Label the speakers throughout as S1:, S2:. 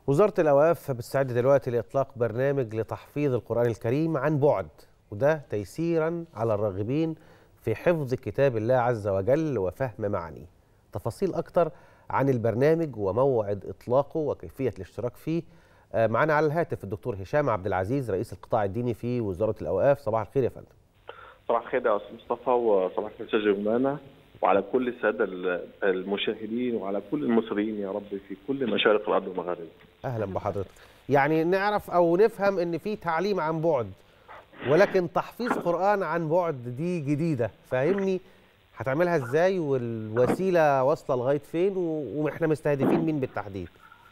S1: وزارة الأوقاف بتستعد دلوقتي لإطلاق برنامج لتحفيظ القرآن الكريم عن بعد وده تيسيرا على الراغبين في حفظ كتاب الله عز وجل وفهم معانيه تفاصيل أكتر عن البرنامج وموعد إطلاقه وكيفية الاشتراك فيه آه، معانا على الهاتف الدكتور هشام عبد العزيز رئيس القطاع الديني في وزارة الأوقاف صباح الخير يا فندم
S2: صباح الخير يا استاذ مصطفى وصباح الخير استاذ جمانه وعلى كل الساده المشاهدين وعلى كل المصريين يا رب في كل مشارق الارض ومغاربها.
S1: أهلا بحضرتك يعني نعرف أو نفهم إن في تعليم عن بعد ولكن تحفيظ قرآن عن بعد دي جديدة فاهمني هتعملها ازاي والوسيلة واصلة لغاية فين و- واحنا مستهدفين مين بالتحديد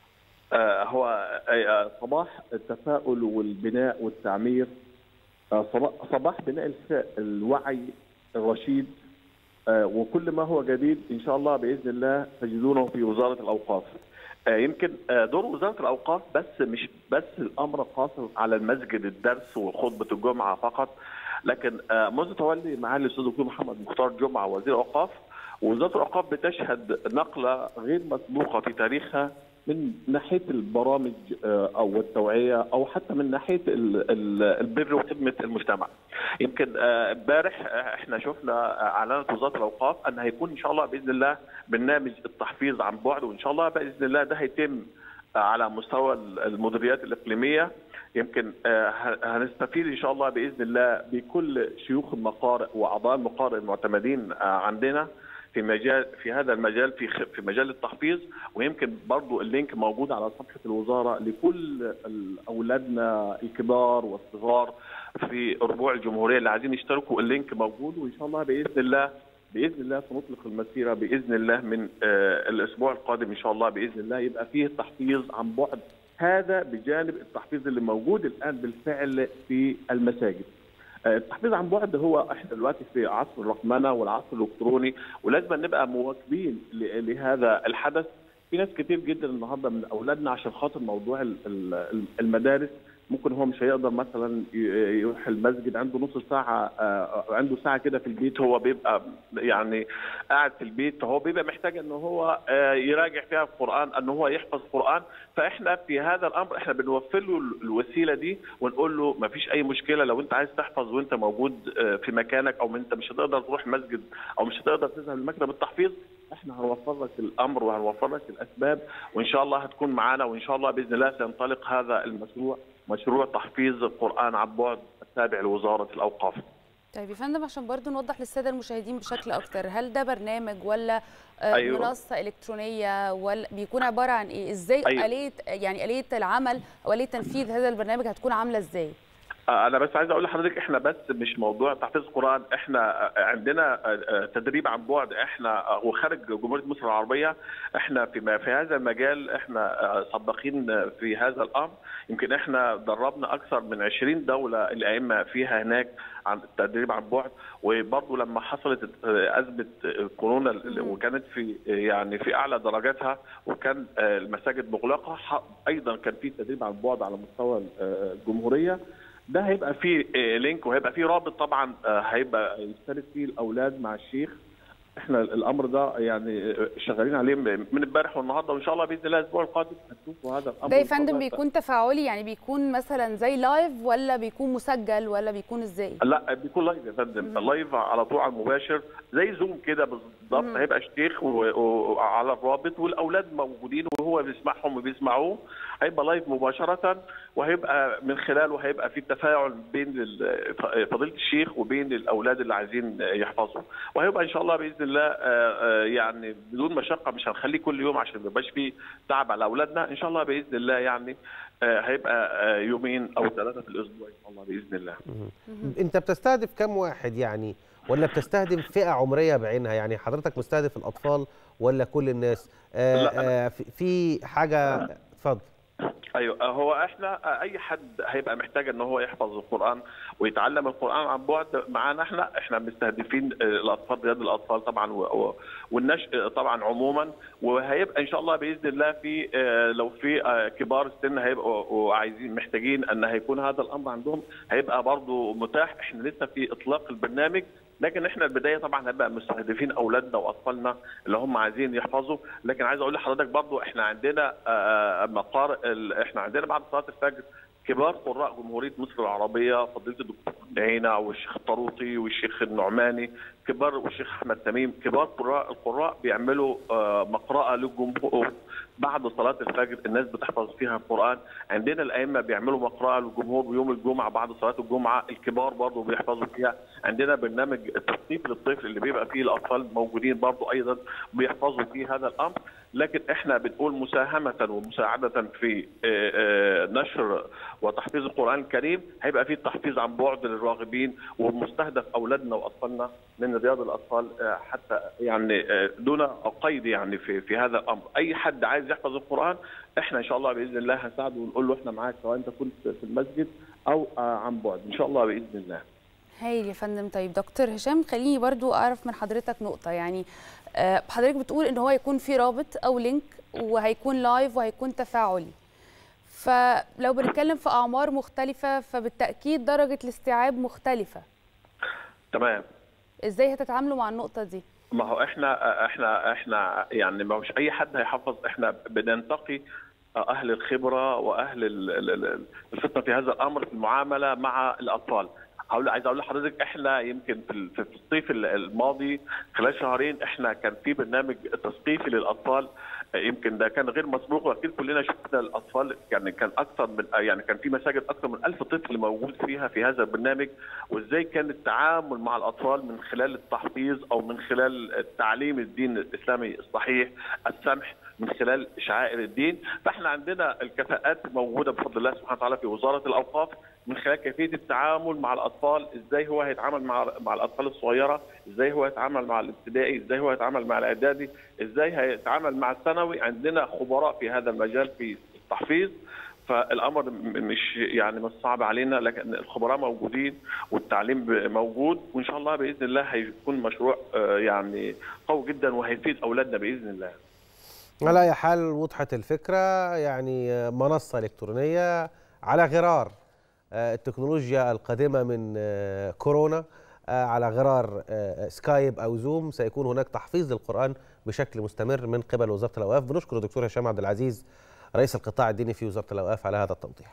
S2: آه هو آه صباح التفاؤل والبناء والتعمير آه صباح, صباح بناء الف- الوعي الرشيد آه وكل ما هو جديد ان شاء الله باذن الله تجدونه في وزاره الاوقاف. آه يمكن آه دور وزاره الاوقاف بس مش بس الامر قاصر على المسجد الدرس وخطبه الجمعه فقط لكن آه منذ تولي معالي الاستاذ الدكتور محمد مختار جمعه وزير الاوقاف وزاره الاوقاف بتشهد نقله غير مسبوقه في تاريخها من ناحيه البرامج آه، او التوعيه او حتى من ناحيه ال- ال- البر وخدمه المجتمع. يمكن آه، امبارح آه، احنا شفنا آه، اعلنت وزاره الاوقاف ان هيكون ان شاء الله باذن الله برنامج التحفيظ عن بعد وان شاء الله باذن الله ده هيتم آه، على مستوى المديريات الاقليميه يمكن آه، ه- هنستفيد ان شاء الله باذن الله بكل شيوخ المقارئ واعضاء المقارئ المعتمدين آه، عندنا في مجال في هذا المجال في خ- في مجال التحفيظ ويمكن برضو اللينك موجود على صفحه الوزاره لكل ال- اولادنا الكبار والصغار في ربوع الجمهوريه اللي عايزين يشتركوا اللينك موجود وان شاء الله باذن الله باذن الله سنطلق المسيره باذن الله من آه، الاسبوع القادم ان شاء الله باذن الله يبقى فيه تحفيظ عن بعد هذا بجانب التحفيظ اللي موجود الان بالفعل في المساجد. آه، التحفيظ عن بعد هو احنا دلوقتي في عصر الرقمنه والعصر الالكتروني ولازم نبقى مواكبين ل- لهذا الحدث في ناس كتير جدا النهارده من اولادنا عشان خاطر موضوع ال- ال- المدارس ممكن هو مش هيقدر مثلا ي- يروح المسجد عنده نص ساعه آه، عنده ساعه كده في البيت هو بيبقى يعني قاعد في البيت فهو بيبقى محتاج ان هو آه، يراجع فيها القران ان هو يحفظ قران فاحنا في هذا الامر احنا بنوفر له الوسيله دي ونقول له ما فيش اي مشكله لو انت عايز تحفظ وانت موجود آه، في مكانك او انت مش هتقدر تروح مسجد او مش هتقدر تذهب لمكتب التحفيظ احنا هنوفر لك الامر وهنوفر لك الاسباب وان شاء الله هتكون معانا وان شاء الله باذن الله سينطلق هذا المشروع مشروع تحفيظ القران عن بعد التابع لوزاره الاوقاف.
S3: طيب يا فندم عشان برضو نوضح للساده المشاهدين بشكل اكتر هل ده برنامج ولا آه،
S2: أيوة.
S3: منصه الكترونيه ولا بيكون عباره عن ايه ازاي
S2: أيوة.
S3: اليه يعني اليه العمل او اليه تنفيذ هذا البرنامج هتكون عامله ازاي
S2: آه، انا بس عايز اقول لحضرتك احنا بس مش موضوع تحفيظ القران احنا آه، عندنا آه، آه، تدريب عن بعد احنا آه، وخارج جمهوريه مصر العربيه احنا في ما- في هذا المجال احنا آه، سباقين آه، في هذا الامر يمكن احنا دربنا اكثر من 20 دوله الائمه فيها هناك عن التدريب عن بعد وبرضه لما حصلت آه، ازمه آه، كورونا ال- وكانت في آه، يعني في اعلى درجاتها وكان آه، المساجد مغلقه ح- ايضا كان في تدريب عن بعد على مستوى آه، الجمهوريه ده هيبقى فيه آه، لينك وهيبقى فيه رابط طبعا آه، هيبقى يشترك فيه الاولاد مع الشيخ احنا الامر ده يعني آه، شغالين عليه من امبارح والنهارده وان شاء الله باذن الله الاسبوع القادم هتشوفوا هذا الامر
S3: ده يا
S2: إن شاء
S3: فندم
S2: الله.
S3: بيكون تفاعلي يعني بيكون مثلا زي لايف ولا بيكون مسجل ولا بيكون ازاي
S2: لا بيكون لايف يا فندم لايف على طول على المباشر زي زوم كده بالظبط
S3: مم.
S2: هيبقى الشيخ و- و- وعلى الرابط والاولاد موجودين وهو بيسمعهم وبيسمعوه هيبقى لايف مباشره وهيبقى من خلاله هيبقى في تفاعل بين ال- فضيله الشيخ وبين الاولاد اللي عايزين يحفظوا وهيبقى ان شاء الله باذن الله آه، آه، يعني بدون مشقه مش هنخليه كل يوم عشان ما يبقاش فيه تعب على اولادنا ان شاء الله باذن الله يعني آه، هيبقى آه، يومين او ثلاثه في الاسبوع ان شاء الله باذن الله
S1: انت بتستهدف كم واحد يعني ولا بتستهدف فئة عمرية بعينها يعني حضرتك مستهدف الأطفال ولا كل الناس آه
S2: لا، أنا-
S1: آه في- في حاجة اتفضل
S2: ايوه هو احنا اي حد هيبقى محتاج ان هو يحفظ القران ويتعلم القران عن بعد معانا احنا احنا مستهدفين الاطفال رياض الاطفال طبعا و- و- والنشء طبعا عموما وهيبقى ان شاء الله باذن الله في آه، لو في آه، كبار السن هيبقوا وعايزين محتاجين ان هيكون هذا الامر عندهم هيبقى برضه متاح احنا لسه في اطلاق البرنامج لكن احنا البدايه طبعا هنبقى مستهدفين اولادنا واطفالنا اللي هم عايزين يحفظوا لكن عايز اقول لحضرتك برضو احنا عندنا آه، مقار ال- احنا عندنا بعد صلاه الفجر كبار قراء جمهوريه مصر العربيه فضيله الدكتور عينة والشيخ الطروطي والشيخ النعماني كبار والشيخ احمد تميم كبار قراء القراء بيعملوا آه، مقرأة للجمهور بعد صلاة الفجر الناس بتحفظ فيها القرآن عندنا الأئمة بيعملوا مقرأة للجمهور يوم الجمعة بعد صلاة الجمعة الكبار برضه بيحفظوا فيها عندنا برنامج التثقيف للطفل اللي بيبقى فيه الأطفال موجودين برضه أيضا بيحفظوا فيه هذا الأمر لكن احنا بنقول مساهمة ومساعدة في آه، آه، نشر وتحفيظ القرآن الكريم هيبقى فيه التحفيظ عن بعد للراغبين ومستهدف أولادنا وأطفالنا من رياض الأطفال آه، حتى يعني آه، دون قيد يعني في في هذا الأمر أي حد عايز يحفظ القرآن احنا إن شاء الله بإذن الله هنساعده ونقول له احنا معاك سواء أنت كنت في المسجد أو آه، عن بعد إن شاء الله بإذن الله
S3: هايل يا فندم طيب دكتور هشام خليني برضو اعرف من حضرتك نقطه يعني آه، حضرتك بتقول ان هو هيكون في رابط او لينك وهيكون لايف وهيكون تفاعلي فلو بنتكلم في اعمار مختلفه فبالتاكيد درجه الاستيعاب مختلفه
S2: تمام
S3: ازاي هتتعاملوا مع النقطه دي
S2: ما هو احنا احنا احنا يعني ما هوش اي حد هيحفظ احنا بننتقي اهل الخبره واهل ال- ال- ال- الفطنه في هذا الامر في المعامله مع الاطفال هقول عايز اقول لحضرتك احنا يمكن في ال- في الصيف ال- الماضي خلال شهرين احنا كان في برنامج تثقيفي للاطفال يمكن ده كان غير مسبوق واكيد كلنا شفنا الاطفال يعني كان اكثر من يعني كان في مساجد اكثر من ألف طفل موجود فيها في هذا البرنامج وازاي كان التعامل مع الاطفال من خلال التحفيظ او من خلال تعليم الدين الاسلامي الصحيح السمح من خلال شعائر الدين فاحنا عندنا الكفاءات موجوده بفضل الله سبحانه وتعالى في وزاره الاوقاف من خلال كيفيه التعامل مع الاطفال ازاي هو هيتعامل مع مع الاطفال الصغيره ازاي هو هيتعامل مع الابتدائي ازاي هو هيتعامل مع الاعدادي ازاي هيتعامل مع الثانوي عندنا خبراء في هذا المجال في التحفيظ فالامر م- مش يعني مش صعب علينا لكن الخبراء موجودين والتعليم ب- موجود وان شاء الله باذن الله هيكون مشروع آه، يعني قوي جدا وهيفيد اولادنا باذن الله
S1: على أي حال وضحت الفكرة يعني منصة إلكترونية على غرار آه، التكنولوجيا القادمة من آه، كورونا آه، على غرار آه، سكايب أو زوم سيكون هناك تحفيظ للقرآن بشكل مستمر من قبل وزارة الأوقاف بنشكر الدكتور هشام عبد العزيز رئيس القطاع الديني في وزارة الأوقاف على هذا التوضيح